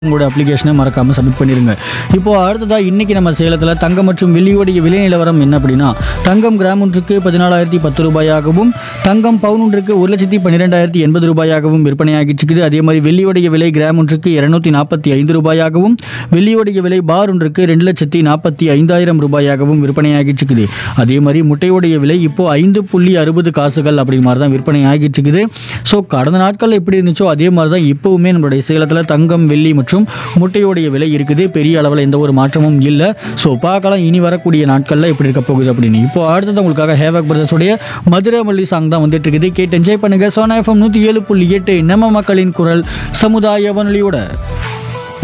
உங்களோட அப்ளிகேஷனை மறக்காமல் சப்மிட் பண்ணிடுங்க இப்போ அடுத்ததாக இன்றைக்கி நம்ம சேலத்தில் தங்கம் மற்றும் வெள்ளியோடைய விலை நிலவரம் என்ன அப்படின்னா தங்கம் கிராம் ஒன்றுக்கு பதினாலாயிரத்தி பத்து ரூபாயாகவும் தங்கம் பவுன் ஒன்றுக்கு ஒரு லட்சத்தி பன்னிரெண்டாயிரத்தி எண்பது ரூபாயாகவும் விற்பனையாகிட்டு இருக்குது அதே மாதிரி வெள்ளியோடைய விலை கிராம் ஒன்றுக்கு இரநூத்தி நாற்பத்தி ஐந்து ரூபாயாகவும் வெள்ளியோடைய விலை பார் ஒன்றுக்கு ரெண்டு லட்சத்தி நாற்பத்தி ஐந்தாயிரம் ரூபாயாகவும் விற்பனையாகிட்டு இருக்குது அதே மாதிரி முட்டையோடைய விலை இப்போ ஐந்து புள்ளி அறுபது காசுகள் அப்படி மாதிரி தான் விற்பனை ஆகிட்டு இருக்குது ஸோ கடந்த நாட்களில் எப்படி இருந்துச்சோ அதே மாதிரி தான் இப்போவுமே நம்மளுடைய சேலத்தில் தங்கம் வெள்ளி மற்றும் முட்டையோடைய விலை இருக்குது பெரிய அளவில் எந்த ஒரு மாற்றமும் இல்லை ஸோ பார்க்கலாம் இனி வரக்கூடிய நாட்களில் எப்படி இருக்க போகுது அப்படின்னு இப்போ அடுத்தது உங்களுக்காக ஹேவாக் பிரதர்ஸோடைய மதுரை மல்லி சாங் தான் வந்துட்டு இருக்குது கேட்டு என்ஜாய் பண்ணுங்க சோனா எஃப்எம் நூற்றி ஏழு புள்ளி எட்டு நம்ம மக்களின் குரல் சமுதாய வானொலியோட